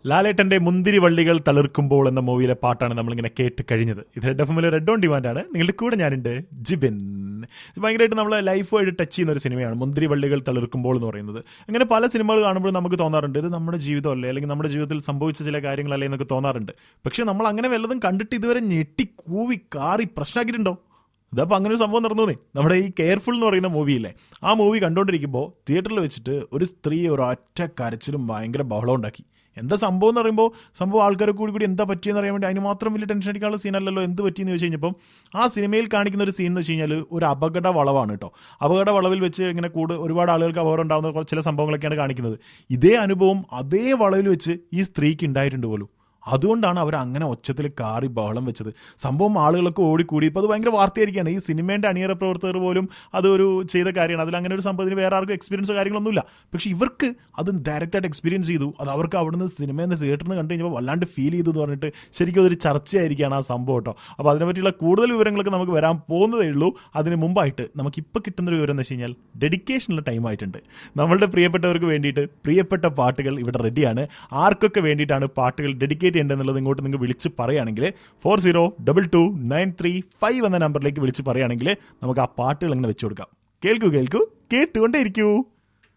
ലാലേട്ടന്റെ മുന്തിരി വള്ളികൾ തളിർക്കുമ്പോൾ എന്ന മൂവിയിലെ പാട്ടാണ് നമ്മളിങ്ങനെ കേട്ട് കഴിഞ്ഞത് ഇത് റെഡ് എഫ് എമ്മിലെ റെഡ് ഓൺ ഡിമാൻഡ് ആണ് നിങ്ങളുടെ കൂടെ ഞാനുണ്ട് ജിബിൻ ഇത് ഭയങ്കരമായിട്ട് നമ്മളെ ലൈഫുമായിട്ട് ടച്ച് ചെയ്യുന്ന ഒരു സിനിമയാണ് മുന്തിരി വള്ളികൾ തളിർക്കുമ്പോൾ എന്ന് പറയുന്നത് അങ്ങനെ പല സിനിമകൾ കാണുമ്പോൾ നമുക്ക് തോന്നാറുണ്ട് ഇത് നമ്മുടെ ജീവിതമല്ലേ അല്ലെങ്കിൽ നമ്മുടെ ജീവിതത്തിൽ സംഭവിച്ച ചില കാര്യങ്ങളല്ലേ എന്നൊക്കെ തോന്നാറുണ്ട് പക്ഷെ നമ്മൾ അങ്ങനെ വല്ലതും കണ്ടിട്ട് ഇതുവരെ ഞെട്ടി കൂവി കാറി പ്രശ്നമാക്കിയിട്ടുണ്ടോ ഇതപ്പോൾ അങ്ങനെ ഒരു സംഭവം നടന്നു നമ്മുടെ ഈ കെയർഫുൾ എന്ന് പറയുന്ന മൂവിയില്ലേ ആ മൂവി കണ്ടുകൊണ്ടിരിക്കുമ്പോൾ തിയേറ്ററിൽ വെച്ചിട്ട് ഒരു സ്ത്രീ ഒരു ഒറ്റ കരച്ചിലും ഭയങ്കര ബഹളം ഉണ്ടാക്കി എന്താ സംഭവം എന്ന് പറയുമ്പോൾ സംഭവം ആൾക്കാരെ കൂടി കൂടി എന്താ പറ്റിയെന്ന് അറിയാൻ വേണ്ടി അതിന് മാത്രം വലിയ ടെൻഷൻ അടിക്കാനുള്ള സീനല്ലല്ലോ എന്ത് പറ്റിയെന്ന് ചോദിച്ചു കഴിഞ്ഞപ്പം ആ സിനിമയിൽ കാണിക്കുന്ന ഒരു സീൻ എന്ന് വെച്ച് കഴിഞ്ഞാൽ ഒരു അപകട വളവാണ് കേട്ടോ അപകട വളവിൽ വെച്ച് ഇങ്ങനെ കൂട് ഒരുപാട് ആളുകൾക്ക് അപകടം ഉണ്ടാകുന്ന കുറച്ച് ചില സംഭവങ്ങളൊക്കെയാണ് കാണിക്കുന്നത് ഇതേ അനുഭവം അതേ വളവിൽ വെച്ച് ഈ സ്ത്രീക്ക് ഉണ്ടായിട്ടുണ്ട് പോലും അതുകൊണ്ടാണ് അവർ അങ്ങനെ ഒച്ചത്തിൽ കാറി ബഹളം വെച്ചത് സംഭവം ആളുകളൊക്കെ ഓടിക്കൂടി ഇപ്പോൾ അത് ഭയങ്കര വാർത്തയായിരിക്കുകയാണ് ഈ സിനിമേൻ്റെ അണിയറ പ്രവർത്തകർ പോലും അതൊരു ചെയ്ത കാര്യമാണ് അതിൽ അങ്ങനെ ഒരു സംഭവത്തിന് വേറെ ആർക്കും എക്സ്പീരിയൻസോ കാര്യങ്ങളൊന്നുമില്ല പക്ഷേ ഇവർക്ക് അത് ഡയറക്റ്റായിട്ട് എക്സ്പീരിയൻസ് ചെയ്തു അത് അവർക്ക് അവിടുന്ന് സിനിമയിൽ നിന്ന് തിയേറ്ററിൽ നിന്ന് കണ്ടു കഴിഞ്ഞപ്പോൾ വല്ലാണ്ട് ഫീൽ ചെയ്തു എന്ന് പറഞ്ഞിട്ട് ശരിക്കും അതൊരു ചർച്ചയായിരിക്കുകയാണ് ആ സംഭവം കേട്ടോ അപ്പോൾ അതിനെപ്പറ്റിയുള്ള കൂടുതൽ വിവരങ്ങളൊക്കെ നമുക്ക് വരാൻ പോകുന്നതേ ഉള്ളൂ അതിന് മുമ്പായിട്ട് നമുക്കിപ്പോൾ കിട്ടുന്ന ഒരു വിവരം എന്ന് വെച്ച് കഴിഞ്ഞാൽ ഡെഡിക്കേഷനുള്ള ടൈം ആയിട്ടുണ്ട് നമ്മളുടെ പ്രിയപ്പെട്ടവർക്ക് വേണ്ടിയിട്ട് പ്രിയപ്പെട്ട പാട്ടുകൾ ഇവിടെ റെഡിയാണ് ആർക്കൊക്കെ വേണ്ടിയിട്ടാണ് പാട്ടുകൾ ഡെഡിക്കേറ്റ് ചെയ്യേണ്ടതെന്നുള്ളത് ഇങ്ങോട്ട് നിങ്ങൾ വിളിച്ച് പറയുകയാണെങ്കിൽ four zero double two nine three five എന്ന നമ്പറിലേക്ക് വിളിച്ച് പറയുകയാണെങ്കിൽ നമുക്ക് ആ പാട്ടുകൾ ഇങ്ങനെ വെച്ചു കൊടുക്കാം കേൾക്കൂ കേൾക്കൂ കേട്ടുകൊണ്ടേ ഇരിക്കൂ